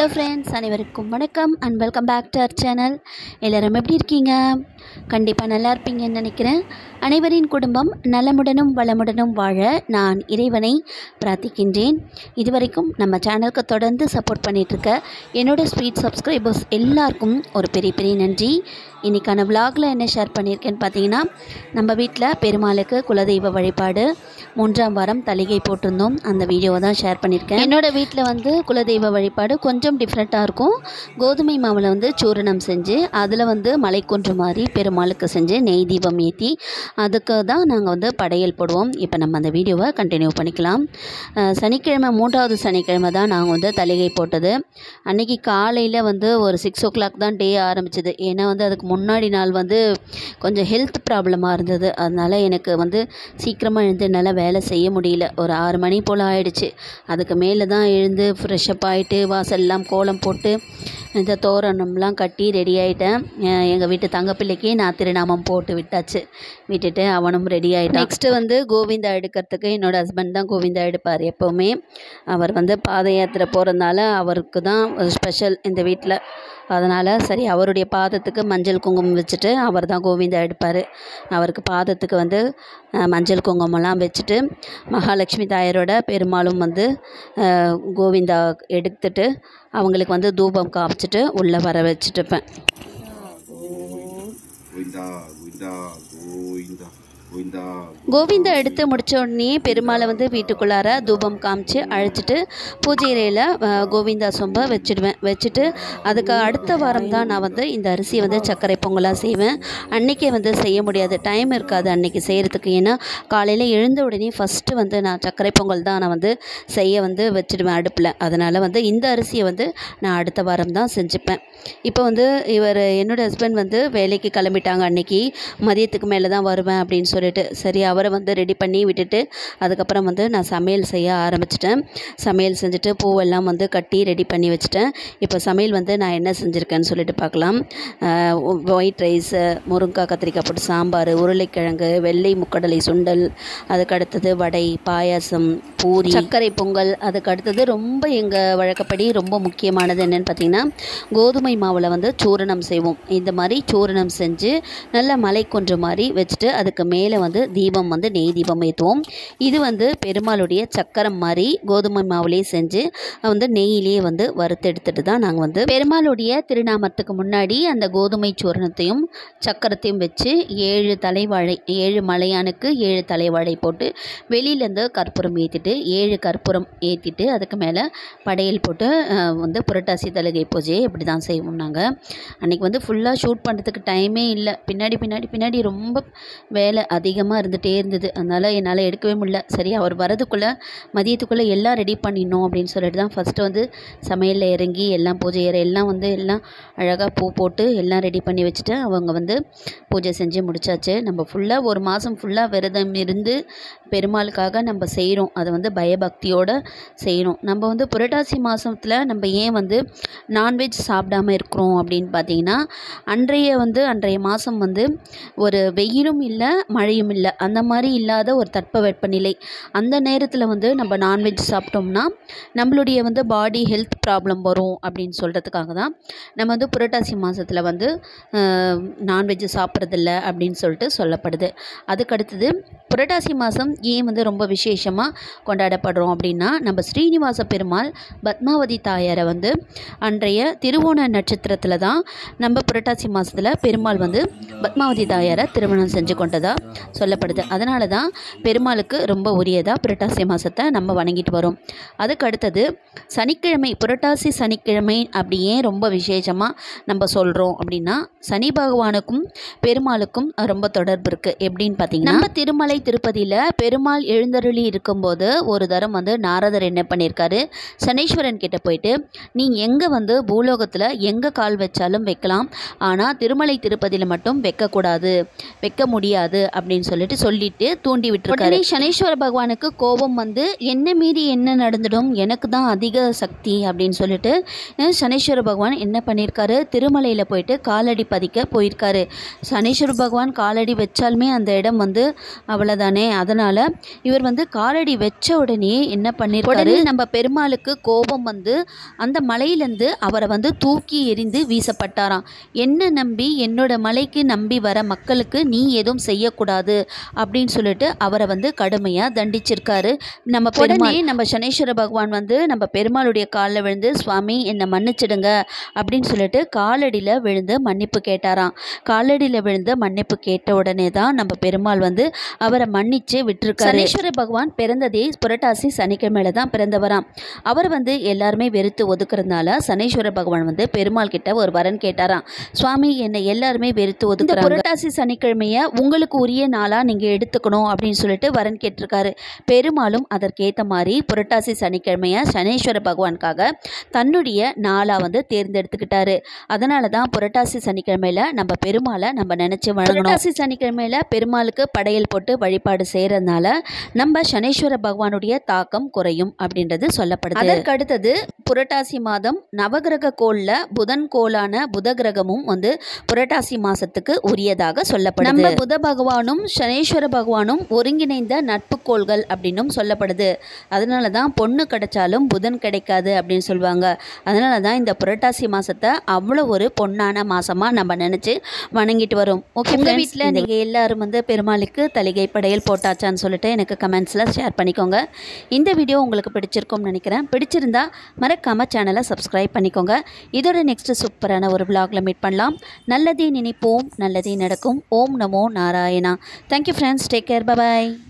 hello friends அனைவருக்கும் வணக்கம் and welcome back to our channel எல்லோரும் எப்படி இருக்கீங்க கண்டிப்பாக நல்லா இருப்பீங்கன்னு நினைக்கிறேன் அனைவரின் குடும்பம் நலமுடனும் வளமுடனும் வாழ நான் இறைவனை பிரார்த்திக்கின்றேன் இதுவரைக்கும் நம்ம சேனலுக்கு தொடர்ந்து சப்போர்ட் பண்ணிகிட்ருக்க என்னோடய ஸ்வீட் சப்ஸ்கிரைபர்ஸ் எல்லாருக்கும் ஒரு பெரிய பெரிய நன்றி இன்றைக்கான விலாகில் என்ன ஷேர் பண்ணியிருக்கேன்னு பார்த்தீங்கன்னா நம்ம வீட்டில் பெருமாளுக்கு குலதெய்வ வழிபாடு மூன்றாம் வாரம் தலிகை போட்டிருந்தோம் அந்த வீடியோவை தான் ஷேர் பண்ணியிருக்கேன் என்னோடய வீட்டில் வந்து குலதெய்வ வழிபாடு கொஞ்சம் டிஃப்ரெண்ட்டாக இருக்கும் கோதுமை மாவில் வந்து சூரணம் செஞ்சு அதில் வந்து மலைக்குன்று மாதிரி பெருமாளுக்கு செஞ்சு நெய் தீபம் ஏற்றி அதுக்கு தான் நாங்கள் வந்து படையல் போடுவோம் இப்போ நம்ம அந்த வீடியோவை கண்டினியூ பண்ணிக்கலாம் அஹ் சனிக்கிழமை மூன்றாவது சனிக்கிழமை தான் நாங்கள் வந்து தலிகை போட்டது அன்றைக்கி காலையில் வந்து ஒரு சிக்ஸ் ஓ கிளாக் தான் டே ஆரம்பிச்சது ஏன்னா வந்து அதுக்கு முன்னாடி நாள் வந்து கொஞ்சம் ஹெல்த் ப்ராப்ளமாக இருந்தது அதனால் எனக்கு வந்து சீக்கிரமாக எழுந்து என்னால் வேலை செய்ய முடியல ஒரு ஆறு மணி போல் ஆயிடுச்சு அதுக்கு மேலே தான் எழுந்து ஃப்ரெஷ்அப் ஆகிட்டு வாசல்லாம் கோலம் போட்டு இந்த தோரணம்லாம் கட்டி ரெடி ஆகிட்டேன் எங்கள் வீட்டு தங்கப்பிள்ளைக்கு நான் திருநாமம் போட்டு விட்டாச்சு விட்டுட்டு அவனும் ரெடி ஆகிட்டான் நெக்ஸ்ட்டு வந்து கோவிந்தா எடுக்கிறதுக்கு என்னோடய ஹஸ்பண்ட் தான் கோவிந்தா எடுப்பார் எப்போவுமே அவர் வந்து பாத யாத்திரை போகிறதுனால அவருக்கு தான் ஒரு ஸ்பெஷல் இந்த வீட்டில் அதனால் சரி அவருடைய பாதத்துக்கு மஞ்சள் குங்குமம் வச்சுட்டு அவர் தான் கோவிந்தா எடுப்பார் அவருக்கு பாதத்துக்கு வந்து அஹ், மஞ்சள் குங்குமம்லாம் வச்சுட்டு மகாலட்சுமி தாயரோட பெருமாளும் வந்து அஹ், கோவிந்தா எடுத்துட்டு அவங்களுக்கு வந்து தூபம் காமிச்சிட்டு உள்ளே வர வச்சுட்டுப்பேன் கோவிந்தா கோவிந்தா கோவிந்தா கோவிந்தா கோவிந்தா எடுத்து முடிச்ச உடனே பெருமாளை வந்து வீட்டுக்குள்ளார தூபம் காமிச்சு அழைச்சிட்டு பூஜை அறையில் கோவிந்தா சொம்பை வச்சுடுவேன் வச்சுட்டு அதுக்கு அடுத்த வாரம் தான் நான் வந்து இந்த அரிசியை வந்து சர்க்கரை பொங்கலாக செய்வேன் அன்றைக்கே வந்து செய்ய முடியாது டைம் இருக்காது அன்றைக்கி செய்கிறதுக்கு ஏன்னா காலையில் எழுந்த உடனே ஃபஸ்ட்டு வந்து நான் சர்க்கரை பொங்கல் தான் நான் வந்து செய்ய வந்து வச்சுடுவேன் அடுப்பில் அதனால் வந்து இந்த அரிசியை வந்து நான் அடுத்த வாரம் தான் செஞ்சுப்பேன் இப்போ வந்து இவர் என்னோட ஹஸ்பண்ட் வந்து வேலைக்கு கிளம்பிட்டாங்க அன்னைக்கு மதியத்துக்கு மேலே தான் வருவேன் அப்படின்னு சொல்லிட்டு சரி அவரை வந்து ரெடி பண்ணி விட்டுட்டு அதுக்கப்புறம் வந்து நான் சமையல் செய்ய ஆரம்பிச்சிட்டேன் சமையல் செஞ்சுட்டு பூவெல்லாம் வந்து கட்டி ரெடி பண்ணி வச்சுட்டேன் இப்போ சமையல் வந்து நான் என்ன செஞ்சுருக்கேன்னு சொல்லிட்டு பார்க்கலாம் ஒயிட் ரைஸு முருங்கைக்காய் கத்திரிக்காய் போட்டு சாம்பார் உருளைக்கிழங்கு வெள்ளை முக்கடலை சுண்டல் அதுக்கு அடுத்தது வடை பாயாசம் பூரி சர்க்கரை பொங்கல் அதுக்கு அடுத்தது ரொம்ப எங்கள் வழக்கப்படி ரொம்ப முக்கியமானது என்னென்னு பார்த்தீங்கன்னா கோதுமை மாவில் வந்து சூரணம் செய்வோம் இந்த மாதிரி சூரணம் செஞ்சு நல்ல மலைக்கொன்று மாதிரி வச்சுட்டு அதுக்கு மேலே வந்து தீபம் வந்து நெய் தீபம் ஏற்றுவோம் இது வந்து பெருமாளுடைய சக்கரம் மாதிரி கோதுமை மாவுலேயே செஞ்சு வந்து நெய்யிலேயே வந்து வறுத்து எடுத்துட்டு தான் நாங்கள் வந்து பெருமாளுடைய திருநாமத்துக்கு முன்னாடி அந்த கோதுமை சூரணத்தையும் சக்கரத்தையும் வச்சு ஏழு தலைவாழை ஏழு மலையானுக்கு ஏழு தலைவாழை போட்டு வெளியிலேருந்து கற்பூரம் ஏற்றிட்டு ஏழு கற்பூரம் ஏற்றிட்டு அதுக்கு மேலே படையல் போட்டு அஹ், வந்து புரட்டாசி தலகை பூஜையை இப்படி தான் செய்வோம் நாங்கள் அன்றைக்கி வந்து ஃபுல்லாக ஷூட் பண்ணுறதுக்கு டைமே இல்லை பின்னாடி பின்னாடி பின்னாடி ரொம்ப வேலை அதிகமாக இருந்துகிட்டே இருந்தது அதனால் என்னால் எடுக்கவே முடியல சரி அவர் வரதுக்குள்ளே மதியத்துக்குள்ளே எல்லாம் ரெடி பண்ணிடணும் அப்படின்னு சொல்லிட்டு தான் ஃபஸ்ட்டு வந்து சமையலில் இறங்கி எல்லாம் பூஜை அறை எல்லாம் வந்து எல்லாம் அழகாக பூ போட்டு எல்லாம் ரெடி பண்ணி வச்சுட்டு அவங்க வந்து பூஜை செஞ்சு முடிச்சாச்சு நம்ம ஃபுல்லாக ஒரு மாதம் ஃபுல்லாக விரதம் இருந்து பெருமாளுக்காக நம்ம செய்கிறோம் அதை வந்து பயபக்தியோடு செய்யணும் நம்ம வந்து புரட்டாசி மாதத்தில் நம்ம ஏன் வந்து நான்வெஜ் சாப்பிடாம இருக்கிறோம் அப்படின்னு பார்த்தீங்கன்னா அன்றைய வந்து அன்றைய மாதம் வந்து ஒரு வெயிலும் இல்லை மழையும் இல்லை அந்த மாதிரி இல்லாத ஒரு தட்பவெப்பநிலை அந்த நேரத்தில் வந்து நம்ம நான்வெஜ் சாப்பிட்டோம்னா நம்மளுடைய வந்து பாடி ஹெல்த் ப்ராப்ளம் வரும் அப்படின்னு சொல்கிறதுக்காக தான் நம்ம வந்து புரட்டாசி மாதத்தில் வந்து நான்வெஜ் சாப்பிட்றதில்ல அப்படின்னு சொல்லிட்டு சொல்லப்படுது அதுக்கடுத்தது புரட்டாசி மாதம் ஏன் வந்து ரொம்ப விசேஷமாக கொண்டாடப்படுறோம் அப்படின்னா நம்ம ஸ்ரீனிவாச பெருமாள் பத்மாவதி தாயாரை வந்து அன்றைய திருவோண நட்சத்திரத்தில் தான் நம்ம புரட்டாசி மாதத்தில் பெருமாள் வந்து பத்மாவதி தாயாரை திருமணம் செஞ்சு கொண்டதா சொல்லப்படுது அதனால தான் பெருமாளுக்கு ரொம்ப உரியதாக புரட்டாசி மாதத்தை நம்ம வணங்கிட்டு வரோம் அதுக்கு அடுத்தது சனிக்கிழமை புரட்டாசி சனிக்கிழமை அப்படி ஏன் ரொம்ப விசேஷமாக நம்ம சொல்கிறோம் அப்படின்னா சனி பகவானுக்கும் பெருமாளுக்கும் ரொம்ப தொடர்பு இருக்குது எப்படின்னு பார்த்தீங்கன்னா நம்ம திருமலை திருப்பதியில் பெருமாள் எழுந்தருளி இருக்கும்போது ஒரு தரம் வந்து நாரதர் என்ன பண்ணியிருக்காரு சனீஸ்வரன் கிட்ட போயிட்டு நீ எங்கே வந்து பூலோகத்தில் எங்கே கால் வச்சாலும் வைக்கலாம் ஆனால் திருமலை திருப்பதியில் மட்டும் வைக்கக்கூடாது வைக்க முடியாது அப்படின்னு சொல்லிட்டு சொல்லிட்டு தூண்டி விட்டுருக்காரு சனீஸ்வர பகவானுக்கு கோபம் வந்து என்ன மீறி என்ன நடந்துடும் எனக்கு தான் அதிக சக்தி அப்படின்னு சொல்லிட்டு அஹ், சனீஸ்வர பகவான் என்ன பண்ணியிருக்காரு திருமலையில் போயிட்டு காலடி பதிக்க போயிருக்காரு சனீஸ்வர பகவான் காலடி வச்சாலுமே அந்த இடம் வந்து அவ்வளோதானே அதனால் இவர் வந்து காலடி வச்ச உடனே என்ன பண்ணியிருக்காரு நம்ம பெருமாளுக்கு கோபம் வந்து அந்த மலையிலேருந்து அவரை வந்து தூக்கி எறிந்து வீசப்பட்டாராம் என்ன நம்பி என்னோட மலைக்கு நம்பி வர மக்களுக்கு நீ எதுவும் செய்யக்கூடாது அப்படின்னு சொல்லிட்டு அவரை வந்து கடுமையாக தண்டிச்சிருக்காரு நம்ம பெருமாள் நம்ம சனீஸ்வர பகவான் வந்து நம்ம பெருமாளுடைய காலில் விழுந்து சுவாமி என்னை மன்னிச்சிடுங்க அப்படின்னு சொல்லிட்டு காலடியில் விழுந்து மன்னிப்பு கேட்டாராம் காலடியில் விழுந்து மன்னிப்பு கேட்ட உடனே தான் நம்ம பெருமாள் வந்து அவரை மன்னிச்சு விட்டுருக்காரு சனீஸ்வர பகவான் பிறந்ததே புரட்டாசி சனிக்கிழமையில தான் பிறந்தவராம் அவர் வந்து எல்லாருமே வெறுத்து ஒதுக்குறதுனால சனீஸ்வர பகவான் வந்து பெருமாள் கிட்ட ஒரு வரன் கேட்டாராம் சுவாமி என்னை எல்லாருமே வெறுத்து ஒதுக்குறாங்க புரட்டாசி சனிக்கிழமைய உங்களுக்கு உரிய நாளா நீங்க எடுத்துக்கணும் அப்படின்னு சொல்லிட்டு வரன் கேட்டிருக்காரு பெருமாளும் அதற்கேற்ற மாதிரி புரட்டாசி சனிக்கிழமைய சனீஸ்வர பகவானுக்காக தன்னுடைய நாளா வந்து தேர்ந்தெடுத்துக்கிட்டாரு அதனால தான் புரட்டாசி சனிக்கிழமையில நம்ம பெருமாளை நம்ம நினைச்சு வணங்கணும் புரட்டாசி சனிக்கிழமையில பெருமாளுக்கு படையல் போட்டு வழிபாடு செய்யறதுனால நம்ம சனீஸ்வர பகவானுடைய தாக்கம் குறையும் அப்படின்றது சொல்லப்படுது அதற்கு அடுத்தது புரட்டாசி மாதம் நவகிரக கோள்ல புதன் கோளான புத கிரகமும் வந்து புரட்டாசி மாசத்துக்கு உரியதாக சொல்லப்படுது நம்ம புத பகவானும் சனீஸ்வர பகவானும் ஒருங்கிணைந்த நட்பு கோள்கள் அப்படின்னும் சொல்லப்படுது அதனால தான் பொண்ணு கிடைச்சாலும் புதன் கிடைக்காது அப்படின்னு சொல்லுவாங்க அதனால தான் இந்த புரட்டாசி மாசத்தை அவ்வளோ ஒரு பொன்னான மாசமா நம்ம நினைச்சு வணங்கிட்டு வரோம் ஓகே உங்கள் வீட்டில் நீங்கள் எல்லாரும் வந்து பெருமாளுக்கு தலிகை படையல் போட்டாச்சான்னு சொல்லிட்டு எனக்கு கமெண்ட்ஸில் ஷேர் பண்ணிக்கோங்க இந்த வீடியோ உங்களுக்கு பிடிச்சிருக்கும்னு நினைக்கிறேன் பிடிச்சிருந்தா மறக்காமல் சேனலை சப்ஸ்கிரைப் பண்ணிக்கோங்க இதோட நெக்ஸ்ட் சூப்பரான ஒரு vlogல மீட் பண்ணலாம் நல்லதே நினைப்போம் நல்லதே நடக்கும் ஓம் நமோ நாராயணா thank you friends take care bye bye